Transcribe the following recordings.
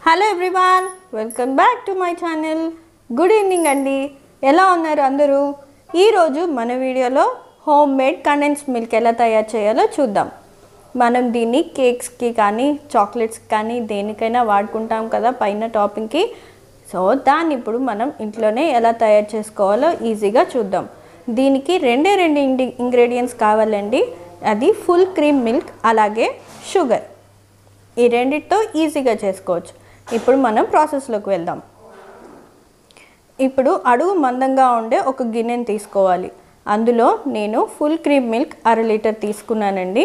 hello everyone welcome back to my channel good evening అండి ఎలా ఉన్నారు అందరూ ఈరోజు మన వీడియోలో హోమ్ మేడ్ కండెన్స్ మిల్క్ ఎలా తయారు చేయాలో చూద్దాం మనం దీన్ని కేక్స్కి కానీ చాక్లెట్స్కి కానీ దేనికైనా వాడుకుంటాం కదా పైన టాపింగ్కి సో దాన్ని ఇప్పుడు మనం ఇంట్లోనే ఎలా తయారు చేసుకోవాలో ఈజీగా చూద్దాం దీనికి రెండే రెండు ఇండి ఇంగ్రీడియంట్స్ కావాలండి అది ఫుల్ క్రీమ్ మిల్క్ అలాగే షుగర్ ఈ రెండిటితో ఈజీగా చేసుకోవచ్చు ఇప్పుడు మనం ప్రాసెస్లోకి వెళ్దాం ఇప్పుడు అడుగు మందంగా ఉండే ఒక గిన్నెని తీసుకోవాలి అందులో నేను ఫుల్ క్రీమ్ మిల్క్ అర లీటర్ తీసుకున్నానండి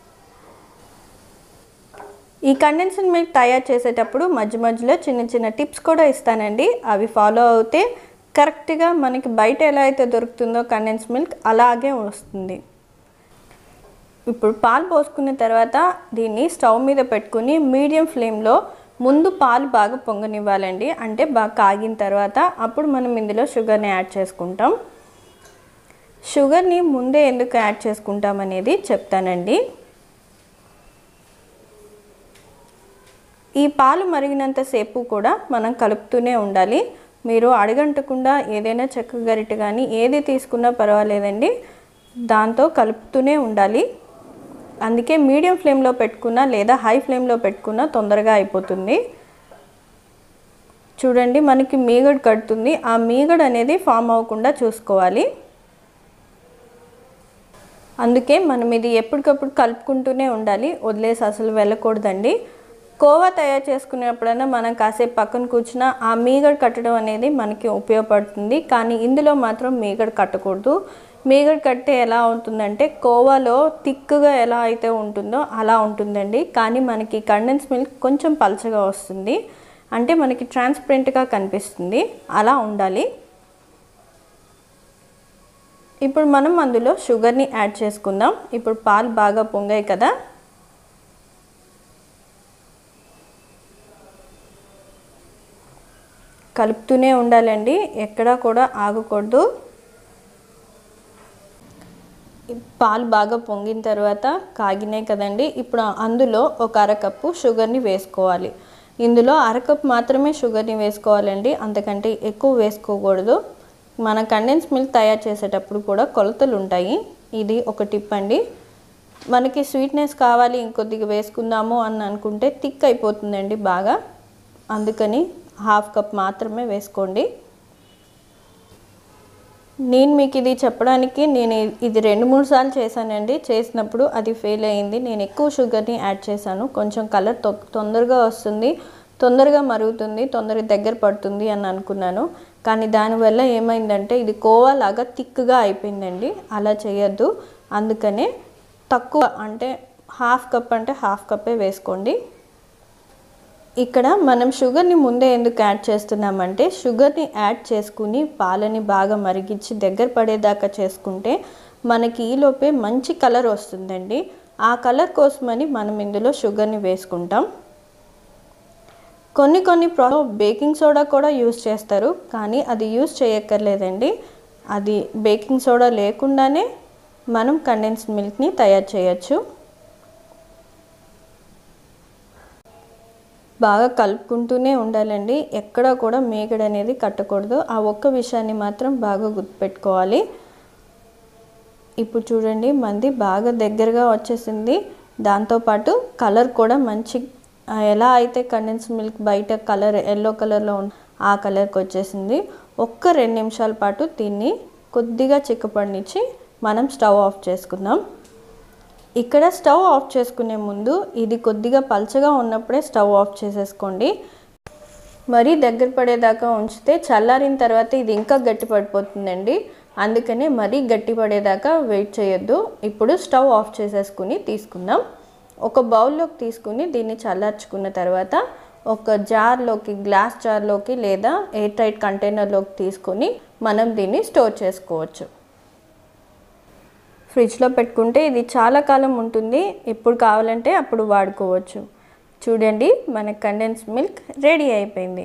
ఈ కండెన్స్డ్ మిల్క్ తయారు చేసేటప్పుడు మధ్య మధ్యలో చిన్న చిన్న టిప్స్ కూడా ఇస్తానండి అవి ఫాలో అవుతే కరెక్ట్గా మనకి బయట ఎలా అయితే దొరుకుతుందో కండెన్స్ మిల్క్ అలాగే వస్తుంది ఇప్పుడు పాలు పోసుకున్న తర్వాత దీన్ని స్టవ్ మీద పెట్టుకుని మీడియం ఫ్లేమ్లో ముందు పాలు బాగా పొంగనివ్వాలండి అంటే బాగా కాగిన తర్వాత అప్పుడు మనం ఇందులో షుగర్ని యాడ్ చేసుకుంటాం షుగర్ని ముందే ఎందుకు యాడ్ చేసుకుంటాం అనేది చెప్తానండి ఈ పాలు మరిగినంతసేపు కూడా మనం కలుపుతూనే ఉండాలి మీరు అడగంటకుండా ఏదైనా చెక్క గరిట కానీ ఏది తీసుకున్నా పర్వాలేదండి దాంతో కలుపుతూనే ఉండాలి అందుకే మీడియం ఫ్లేమ్లో పెట్టుకున్నా లేదా హై ఫ్లేమ్లో పెట్టుకున్నా తొందరగా అయిపోతుంది చూడండి మనకి మీగడ కడుతుంది ఆ మీగడ అనేది ఫామ్ అవ్వకుండా చూసుకోవాలి అందుకే మనం ఇది ఎప్పటికప్పుడు కలుపుకుంటూనే ఉండాలి వదిలేసి అసలు వెళ్ళకూడదండి కోవా తయారు చేసుకునేప్పుడైనా మనం కాసేపు పక్కన కూర్చున్నా ఆ మీగడ కట్టడం అనేది మనకి ఉపయోగపడుతుంది కానీ ఇందులో మాత్రం మీగడ కట్టకూడదు మీగడ కట్టే ఎలా ఉంటుందంటే కోవాలో థిక్గా ఎలా అయితే ఉంటుందో అలా ఉంటుందండి కానీ మనకి కండెన్స్ మిల్క్ కొంచెం పలచగా వస్తుంది అంటే మనకి ట్రాన్స్పరెంట్గా కనిపిస్తుంది అలా ఉండాలి ఇప్పుడు మనం అందులో షుగర్ని యాడ్ చేసుకుందాం ఇప్పుడు పాలు బాగా పొంగాయి కదా కలుపుతూనే ఉండాలండి ఎక్కడా కూడా ఆగకూడదు పాలు బాగా పొంగిన తర్వాత కాగినాయి కదండి ఇప్పుడు అందులో ఒక అరకప్పు షుగర్ని వేసుకోవాలి ఇందులో అరకప్ మాత్రమే షుగర్ని వేసుకోవాలండి అంతకంటే ఎక్కువ వేసుకోకూడదు మన కండెన్స్ మిల్క్ తయారు చేసేటప్పుడు కూడా కొలతలు ఉంటాయి ఇది ఒక టిప్ అండి మనకి స్వీట్నెస్ కావాలి ఇంకొద్దిగా వేసుకుందాము అని అనుకుంటే థిక్ అయిపోతుందండి బాగా అందుకని హాఫ్ కప్ మాత్రమే వేసుకోండి నేను మీకు ఇది చెప్పడానికి నేను ఇది రెండు మూడు సార్లు చేశానండి చేసినప్పుడు అది ఫెయిల్ అయింది నేను ఎక్కువ షుగర్ని యాడ్ చేశాను కొంచెం కలర్ తొందరగా వస్తుంది తొందరగా మరుగుతుంది తొందరగా దగ్గర పడుతుంది అని అనుకున్నాను కానీ దానివల్ల ఏమైందంటే ఇది కోవా లాగా థిక్గా అయిపోయిందండి అలా చేయొద్దు అందుకనే తక్కువ అంటే హాఫ్ కప్ అంటే హాఫ్ కప్పే వేసుకోండి ఇక్కడ మనం షుగర్ని ముందే ఎందుకు యాడ్ చేస్తున్నామంటే షుగర్ని యాడ్ చేసుకుని పాలని బాగా మరిగించి దగ్గర పడేదాకా చేసుకుంటే మనకి ఈలోపే మంచి కలర్ వస్తుందండి ఆ కలర్ కోసమని మనం ఇందులో షుగర్ని వేసుకుంటాం కొన్ని కొన్ని ప్రో బేకింగ్ సోడా కూడా యూస్ చేస్తారు కానీ అది యూస్ చేయక్కర్లేదండి అది బేకింగ్ సోడా లేకుండానే మనం కండెన్స్డ్ మిల్క్ని తయారు చేయొచ్చు బాగా కలుపుకుంటూనే ఉండాలండి ఎక్కడా కూడా మేగడ అనేది కట్టకూడదు ఆ ఒక్క విషయాన్ని మాత్రం బాగా గుర్తుపెట్టుకోవాలి ఇప్పుడు చూడండి మంది బాగా దగ్గరగా వచ్చేసింది దాంతోపాటు కలర్ కూడా మంచి ఎలా అయితే కండెన్స్ మిల్క్ బయట కలర్ ఎల్లో కలర్లో ఆ కలర్కి వచ్చేసింది ఒక్క రెండు నిమిషాల పాటు దీన్ని కొద్దిగా చిక్కపడినిచ్చి మనం స్టవ్ ఆఫ్ చేసుకుందాం ఇక్కడ స్టవ్ ఆఫ్ చేసుకునే ముందు ఇది కొద్దిగా పల్చగా ఉన్నప్పుడే స్టవ్ ఆఫ్ చేసేసుకోండి మరీ దగ్గర పడేదాకా ఉంచితే చల్లారిన తర్వాత ఇది ఇంకా గట్టి పడిపోతుందండి అందుకనే మరీ గట్టి పడేదాకా వెయిట్ చేయొద్దు ఇప్పుడు స్టవ్ ఆఫ్ చేసేసుకుని తీసుకుందాం ఒక బౌల్లోకి తీసుకుని దీన్ని చల్లార్చుకున్న తర్వాత ఒక జార్లోకి గ్లాస్ జార్లోకి లేదా ఎయిర్ టైట్ కంటైనర్లోకి తీసుకొని మనం దీన్ని స్టోర్ చేసుకోవచ్చు ఫ్రిడ్జ్లో పెట్టుకుంటే ఇది చాలా కాలం ఉంటుంది ఎప్పుడు కావాలంటే అప్పుడు వాడుకోవచ్చు చూడండి మన కండెన్స్ మిల్క్ రెడీ అయిపోయింది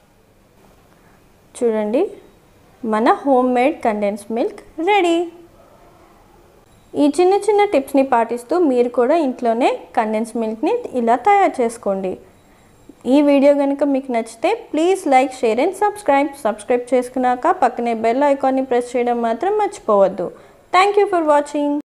చూడండి మన home made condense milk ready ఈ చిన్న చిన్న టిప్స్ని పాటిస్తూ మీరు కూడా ఇంట్లోనే కండెన్స్ మిల్క్ని ఇలా తయారు చేసుకోండి ఈ వీడియో కనుక మీకు నచ్చితే please like share and subscribe subscribe చేసుకున్నాక పక్కనే బెల్ ఐకాన్ని ప్రెస్ చేయడం మాత్రం మర్చిపోవద్దు థ్యాంక్ యూ ఫర్ వాచింగ్